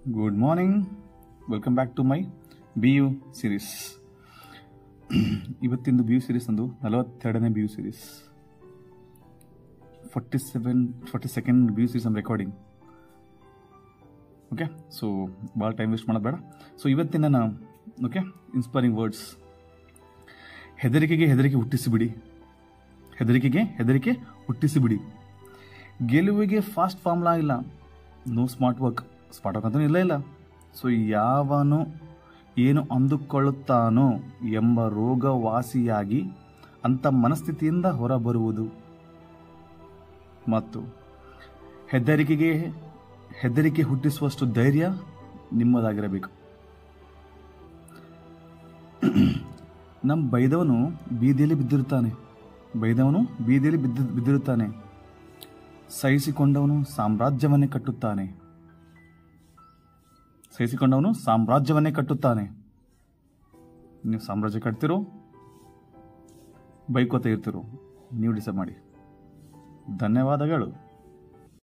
good morning welcome back to my B U series ಇವತ್ತಿಂದು B U series ಅಂದು ನಲವತ್ತೆರಡನೇ B U series forty seven forty second B U series ನಮ್ಮ recording okay so ಭಾಳ time waste ಮಾಡೋದು ಬೇಡ so ಇವತ್ತಿನ ನಾನು okay inspiring words ಹೆದರಿಕೆಗೆ ಹೆದರಿಕೆ ಹುಟ್ಟಿಸಿಬಿಡಿ ಹೆದರಿಕೆಗೆ ಹೆದರಿಕೆ ಹುಟ್ಟಿಸಿಬಿಡಿ ಗೆಲುವಿಗೆ ಫಾಸ್ಟ್ ಫಾರ್ಮ್ಲಾ ಇಲ್ಲ no smart work smart work ಅಂತೂ ಇಲ್ಲ ಇಲ್ಲ ಸೊ ಯಾವನು ಏನು ಅಂದುಕೊಳ್ಳುತ್ತಾನೋ ಎಂಬ ರೋಗವಾಸಿಯಾಗಿ ಅಂಥ ಮನಸ್ಥಿತಿಯಿಂದ ಹೊರಬರುವುದು ಮತ್ತು ಹೆದರಿಕೆಗೆ ಹೆದರಿಕೆ ಹುಟ್ಟಿಸುವಷ್ಟು ಧೈರ್ಯ ನಿಮ್ಮದಾಗಿರಬೇಕು ನಮ್ಮ ಬೈದವನು ಬೀದಿಯಲ್ಲಿ ಬಿದ್ದಿರುತ್ತಾನೆ ಬೈದವನು ಬೀದಿಯಲ್ಲಿ ಬಿದ್ದು ಬಿದ್ದಿರುತ್ತಾನೆ ಸಹಿಸಿಕೊಂಡವನು ಸಾಮ್ರಾಜ್ಯವನ್ನೇ ಕಟ್ಟುತ್ತಾನೆ ಸಹಿಸಿಕೊಂಡವನು ಸಾಮ್ರಾಜ್ಯವನ್ನೇ ಕಟ್ಟುತ್ತಾನೆ ನೀವು ಸಾಮ್ರಾಜ್ಯ ಕಟ್ತಿರೋ ಬೈಕೋತ ಇರ್ತಿರೋ ನೀವು ಡಿಸೈಡ್ ಮಾಡಿ ಧನ್ಯವಾದಗಳು